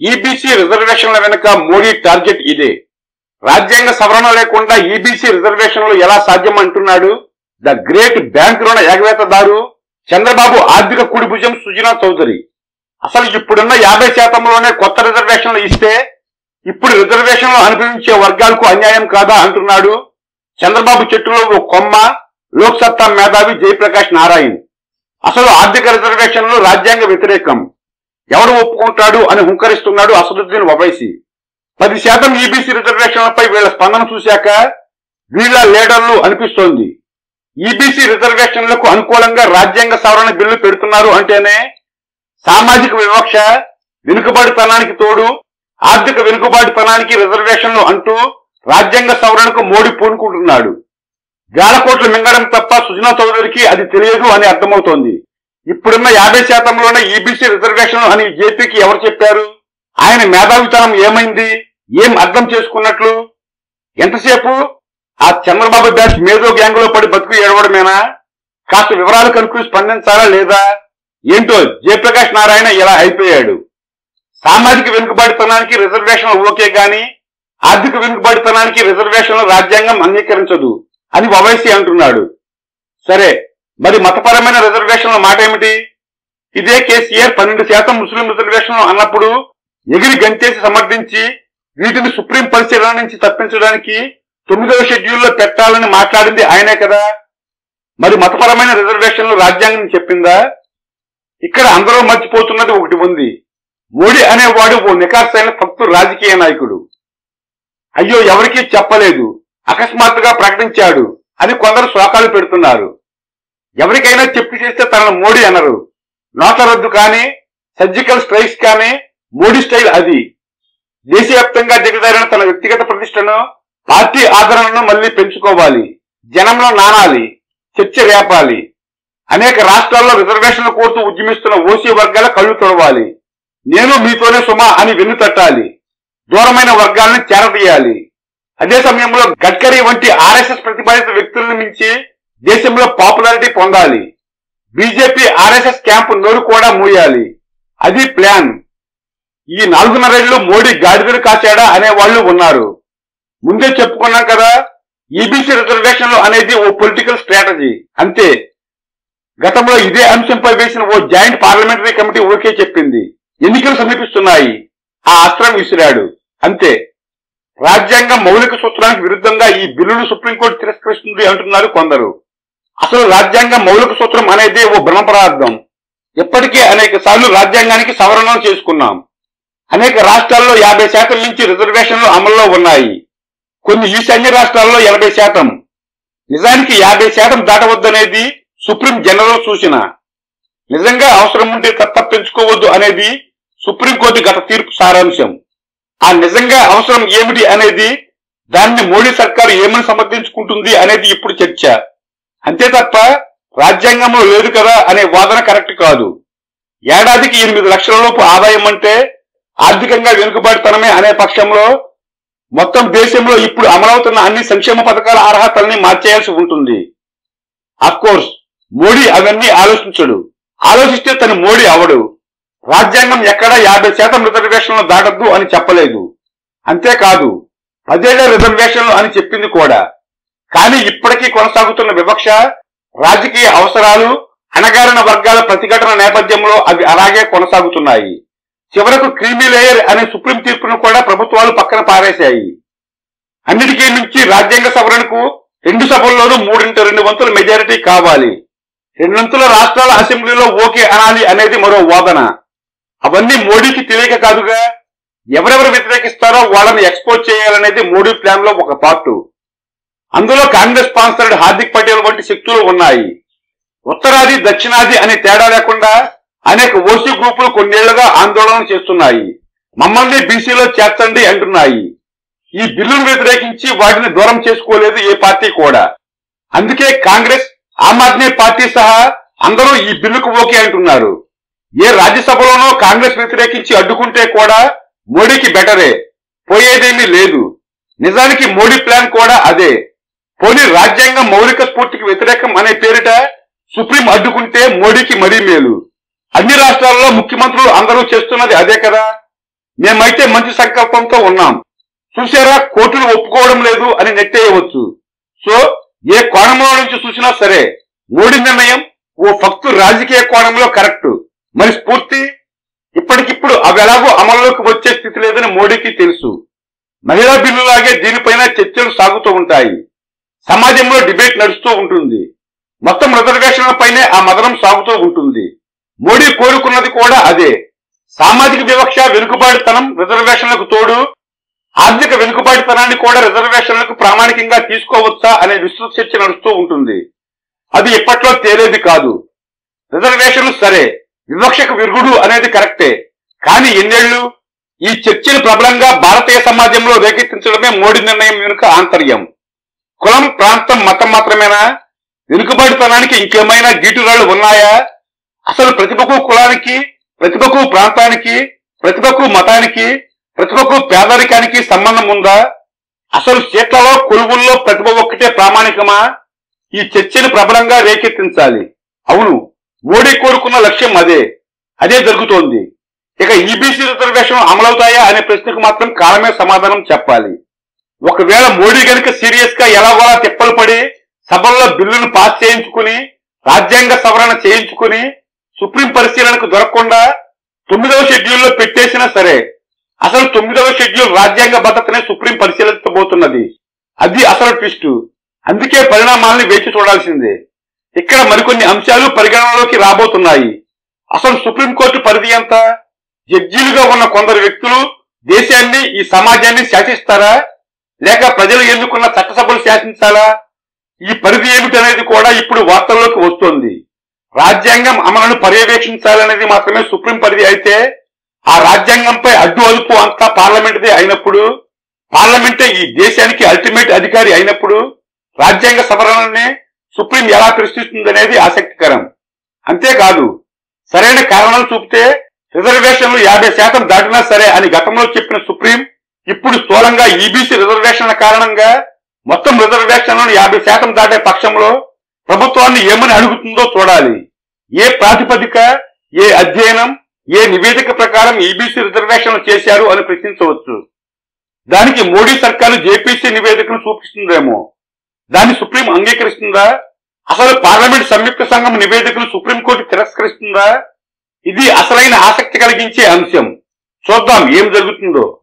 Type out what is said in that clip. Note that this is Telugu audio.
ఈబీసీ రిజర్వేషన్ల వెనుక మోడీ టార్గెట్ ఇదే రాజ్యాంగ సవరణ లేకుండా ఈబీసీ రిజర్వేషన్లు ఎలా సాధ్యం అంటున్నాడు ద గ్రేట్ బ్యాంక్ రుణ ఎగవేతదారు చంద్రబాబు ఆర్థిక కుడిభుజం సుజనా చౌదరి అసలు ఇప్పుడున్న యాభై శాతంలోనే కొత్త రిజర్వేషన్లు ఇస్తే ఇప్పుడు రిజర్వేషన్లు అనుభవించే వర్గాలకు అన్యాయం కాదా అంటున్నాడు చంద్రబాబు చెట్టులో ఓ కొమ్మ లోక్సత్తా మేధావి జయప్రకాష్ నారాయణ్ అసలు ఆర్థిక రిజర్వేషన్లు రాజ్యాంగ వ్యతిరేకం ఎవడు ఒప్పుకుంటాడు అని హుంకరిస్తున్నాడు అసదుద్దీన్ ఒవైసీ పది శాతం ఈబీసీ రిజర్వేషన్లపై వీళ్ళ స్పందన చూశాక వీళ్ళ లీడర్లు అనిపిస్తోంది ఈబీసీ రిజర్వేషన్లకు అనుకూలంగా రాజ్యాంగ సవరణ బిల్లు పెడుతున్నారు అంటేనే సామాజిక వివక్ష వెనుకబాటుతనానికి తోడు ఆర్థిక వెనుకబాటుతనానికి రిజర్వేషన్లు అంటూ రాజ్యాంగ సవరణకు మోడీ పూనుకుంటున్నాడు గాలకోట్లు మింగడం తప్ప సుజనా చౌదరికి అది తెలియదు అని అర్థమవుతోంది ఇప్పుడున్న యాభై శాతంలోనే ఈబీసీ రిజర్వేషన్ అని జేపీకి ఎవరు చెప్పారు ఆయన మేధావితనం ఏమైంది ఏం అర్థం చేసుకున్నట్లు ఎంతసేపు ఆ చంద్రబాబు బ్యాచ్ మేధో గ్యాంగ్ లో పడి బతుకు ఏడవడమేనా కాస్త వివరాలు కనుక్కుని స్పందించాలా లేదా ఏంటో జయప్రకాష్ నారాయణ ఇలా అయిపోయాడు సామాజిక వెనుకబాటుతనానికి రిజర్వేషన్లు ఓకే గాని ఆర్థిక వెనుకబాటుతనానికి రిజర్వేషన్లు రాజ్యాంగం అంగీకరించదు అని ఓవైసీ అంటున్నాడు సరే మరి మతపరమైన రిజర్వేషన్ల మాట ఏమిటి ఇదే కేసీఆర్ పన్నెండు శాతం ముస్లిం రిజర్వేషన్లు అన్నప్పుడు ఎగిరి గంతేసి సమర్థించి వీటిని సుప్రీం పరిశీలన నుంచి తప్పించడానికి తొమ్మిదవ షెడ్యూల్లో పెట్టాలని మాట్లాడింది ఆయనే కదా మరి మతపరమైన రిజర్వేషన్లు రాజ్యాంగం చెప్పిందా ఇక్కడ అందరూ మర్చిపోతున్నది ఒకటి ఉంది మోడీ అనేవాడు ఓ నికార్సైన భక్తు రాజకీయ నాయకుడు అయ్యో ఎవరికీ చెప్పలేదు అకస్మాత్తుగా ప్రకటించాడు అని కొందరు శోకాలు పెడుతున్నారు ఎవరికైనా చెప్పి చేస్తే తనను మోడీ అనరు నోట్ల రద్దు కానీ సర్జికల్ స్ట్రైక్స్ కానీ మోడీ స్టైల్ అది దేశవ్యాప్తంగా దిగజారిన తన వ్యక్తిగత ప్రతిష్టను పార్టీ ఆదరణను మళ్లీ పెంచుకోవాలి జనంలో నానాలి చర్చ రేపాలి అనేక రాష్ట్రాల్లో రిజర్వేషన్లు కోరుతూ ఉద్యమిస్తున్న ఓసీ వర్గాల కళ్ళు తొడవాలి నేను మీతోనే సుమా అని వెన్ను తట్టాలి దూరమైన వర్గాలను చేరదీయాలి అదే సమయంలో గడ్కరీ వంటి ఆర్ఎస్ఎస్ ప్రతిపాదిత వ్యక్తులను మించి దేశంలో పాపులారిటీ పొందాలి బీజేపీ ఆర్ఎస్ఎస్ క్యాంపు నోరు కూడా మూయాలి అది ప్లాన్ ఈ నాలుగున్నరేళ్లు మోడీ గాడిదలు కాచాడా అనే వాళ్ళు ఉన్నారు ముందే చెప్పుకున్నాం కదా ఈబీసీ రిజర్వేషన్లు అనేది ఓ పొలిటికల్ స్ట్రాటజీ అంతే గతంలో ఇదే అంశంపై వేసిన ఓ జాయింట్ పార్లమెంటరీ కమిటీ ఓకే చెప్పింది ఎన్నికలు సమీపిస్తున్నాయి ఆ అస్త్రం విసిరాడు అంతే రాజ్యాంగం మౌలిక సూత్రానికి విరుద్ధంగా ఈ బిల్లును సుప్రీంకోర్టు తిరస్కరిస్తుంది అంటున్నారు కొందరు అసలు రాజ్యాంగం మౌలిక సూత్రం అనేది ఓ భ్రమపరార్థం ఇప్పటికే అనేక సార్లు రాజ్యాంగానికి సవరణలు చేసుకున్నాం అనేక రాష్ట్రాల్లో యాభై శాతం నుంచి రిజర్వేషన్లు అమల్లో ఉన్నాయి కొన్ని ఈశాన్య రాష్ట్రాల్లో ఎనభై శాతం నిజానికి యాభై శాతం దాటవద్దనేది సుప్రీం జనరల్ సూచన నిజంగా అవసరం ఉంటే తప్ప పెంచుకోవద్దు అనేది సుప్రీంకోర్టు గత తీర్పు సారాంశం ఆ నిజంగా అవసరం ఏమిటి అనేది దాన్ని మోడీ సర్కారు ఏమని సమర్థించుకుంటుంది అనేది ఇప్పుడు చర్చ అంతే తప్ప రాజ్యాంగంలో లేదు కదా అనే వాదన కరెక్ట్ కాదు ఏడాదికి ఎనిమిది లక్షల లోపు ఆదాయం అంటే ఆర్థికంగా వెనుకబాటుతనమే అనే పక్షంలో మొత్తం దేశంలో ఇప్పుడు అమలవుతున్న అన్ని సంక్షేమ పథకాల అర్హతల్ని మార్చేయాల్సి ఉంటుంది కోర్స్ మోడీ అవన్నీ ఆలోచించడు ఆలోచిస్తే తను మోడీ అవడు రాజ్యాంగం ఎక్కడా యాభై శాతం రిజర్వేషన్లు దాటద్దు అని చెప్పలేదు అంతేకాదు పదేళ్ల రిజర్వేషన్లు అని చెప్పింది కూడా కానీ ఇప్పటికీ కొనసాగుతున్న వివక్ష రాజకీయ అవసరాలు అణగారిన వర్గాల ప్రతిఘటన నేపథ్యంలో అవి అలాగే కొనసాగుతున్నాయి చివరకు క్రీమీ లేయర్ అనే సుప్రీం తీర్పును కూడా ప్రభుత్వాలు పక్కన పారేశాయి అన్నిటికీ మించి రాజ్యాంగ సవరణకు రెండు సభల్లోనూ మూడింట రెండు వంతుల మెజారిటీ కావాలి రెండొంతుల రాష్ట్రాల అసెంబ్లీలో ఓకే అనాలి అనేది మరో వాదన అవన్నీ మోడీకి తెలియక కాదుగా ఎవరెవరు వ్యతిరేకిస్తారో వాళ్ళని ఎక్స్పోజ్ చేయాలనేది మోడీ ప్లాన్ లో ఒక పార్టు అందులో కాంగ్రెస్ స్పాన్సర్డ్ హార్దిక్ పటేల్ వంటి శక్తులు ఉన్నాయి ఉత్తరాది దక్షిణాది అనే తేడా లేకుండా అనేక ఓసీ గ్రూపులు కొన్నేళ్లుగా ఆందోళన చేస్తున్నాయి మమ్మల్ని బీసీలో చేర్చండి అంటున్నాయి ఈ బిల్లును వ్యతిరేకించి వాటిని దూరం చేసుకోలేదు ఏ పార్టీ కూడా అందుకే కాంగ్రెస్ ఆమ్ ఆద్మీ పార్టీ సహా అందరూ ఈ బిల్లుకు ఓకే అంటున్నారు ఏ రాజ్యసభలోనో కాంగ్రెస్ వ్యతిరేకించి అడ్డుకుంటే కూడా మోడీకి బెటరే పోయేదేమీ లేదు నిజానికి మోడీ ప్లాన్ కూడా అదే పోనీ రాజ్యాంగం మౌలిక స్ఫూర్తికి వ్యతిరేకం అనే పేరిట సుప్రీం అడ్డుకుంటే మోడీకి మరీ మేలు అన్ని రాష్ట్రాల్లో ముఖ్యమంత్రులు అందరూ చేస్తున్నది అదే కదా మేమైతే మంచి సంకల్పంతో ఉన్నాం చూసారా కోర్టులు ఒప్పుకోవడం లేదు అని నెట్టేయవచ్చు సో ఏ కోణంలో నుంచి చూసినా సరే మోడీ నిర్ణయం ఓ ఫక్తు రాజకీయ కోణంలో కరెక్ట్ మరి స్ఫూర్తి ఇప్పటికిప్పుడు అవి ఎలాగో అమల్లోకి వచ్చే స్థితి లేదని మోడీకి తెలుసు మహిళా బిల్లులాగే దీనిపైన చర్చలు సాగుతూ ఉంటాయి సమాజంలో డిబేట్ నడుస్తూ ఉంటుంది మొత్తం రిజర్వేషన్ల పైనే ఆ మదనం సాగుతూ ఉంటుంది మోడీ కోరుకున్నది కూడా అదే సామాజిక వివక్ష వెనుకబాటుతనం రిజర్వేషన్లకు తోడు ఆర్థిక వెనుకబాటుతనాన్ని కూడా రిజర్వేషన్లకు ప్రామాణికంగా తీసుకోవచ్చా అనే విస్తృత చర్చ నడుస్తూ ఉంటుంది అది ఇప్పట్లో తేలేది కాదు రిజర్వేషన్లు సరే వివక్షకు విరుగుడు అనేది కరెక్టే కానీ ఎన్నేళ్లు ఈ చర్చను ప్రబలంగా భారతీయ సమాజంలో రేకెత్తించడమే మోడీ నిర్ణయం వెనుక ఆంతర్యం కులం ప్రాంతం మతం మాత్రమేనా వెనుకబడితనానికి ఇంకేమైనా గీటురాళ్లు ఉన్నాయా అసలు ప్రతిభకు కులానికి ప్రతిభకు ప్రాంతానికి ప్రతిభకు మతానికి ప్రతిభకు పేదరికానికి సంబంధం ఉందా అసలు సీట్లలో కొలువుల్లో ప్రతిభ ఒక్కటే ప్రామాణికమా ఈ చర్చను ప్రబలంగా రేకెత్తించాలి అవును మోడీ కోరుకున్న లక్ష్యం అదే అదే జరుగుతోంది ఇక ఈబీసీ రిజర్వేషన్ అమలవుతాయా అనే ప్రశ్నకు మాత్రం కాలమే సమాధానం చెప్పాలి ఒకవేళ మోడీ గనుక సీరియస్ గా ఎలాగోలా తిప్పలు పడి సభల్లో బిల్లును పాస్ చేయించుకుని రాజ్యాంగ సవరణ చేయించుకుని సుప్రీం పరిశీలనకు దొరకకుండా తొమ్మిదవ షెడ్యూల్లో పెట్టేసినా సరే అసలు తొమ్మిదవ షెడ్యూల్ రాజ్యాంగ భద్రతనే సుప్రీం పరిశీలించబోతున్నది అది అసలు ట్విస్ట్ అందుకే పరిణామాలను వేచి చూడాల్సిందే ఇక్కడ మరికొన్ని అంశాలు పరిగణనలోకి రాబోతున్నాయి అసలు సుప్రీంకోర్టు పరిధి ఎంత జడ్జీలుగా ఉన్న కొందరు వ్యక్తులు దేశాన్ని ఈ సమాజాన్ని శాసిస్తారా లేక ప్రజలు ఎన్నుకున్న చట్టసభలు శాసించాలా ఈ పరిధి ఏమిటనేది కూడా ఇప్పుడు వార్తల్లోకి వస్తోంది రాజ్యాంగం అమలును పర్యవేక్షించాలనేది మాత్రమే సుప్రీం పరిధి అయితే ఆ రాజ్యాంగంపై అడ్డు అదుపు అంతా పార్లమెంటుదే అయినప్పుడు పార్లమెంటే ఈ దేశానికి అల్టిమేట్ అధికారి అయినప్పుడు రాజ్యాంగ సవరణనే సుప్రీం ఎలా ప్రశ్నిస్తుందనేది ఆసక్తికరం అంతేకాదు సరైన కారణాలు చూపితే రిజర్వేషన్లు యాభై శాతం దాటినా సరే అని గతంలో చెప్పిన సుప్రీం ఇప్పుడు స్థూలంగా ఈబీసీ రిజర్వేషన్ల కారణంగా మొత్తం రిజర్వేషన్లను యాభై శాతం దాటే పక్షంలో ప్రభుత్వాన్ని ఏమని అడుగుతుందో చూడాలి ఏ ప్రాతిపదిక ఏ అధ్యయనం ఏ నివేదిక ప్రకారం ఈబీసీ రిజర్వేషన్లు చేశారు అని ప్రశ్నించవచ్చు దానికి మోడీ సర్కారు జేపీసీ నివేదికను చూపిస్తుందేమో దాన్ని సుప్రీం అంగీకరిస్తుందా అసలు పార్లమెంట్ సంయుక్త సంఘం నివేదికను సుప్రీంకోర్టు తిరస్కరిస్తుందా ఇది అసలైన ఆసక్తి కలిగించే అంశం చూద్దాం ఏం జరుగుతుందో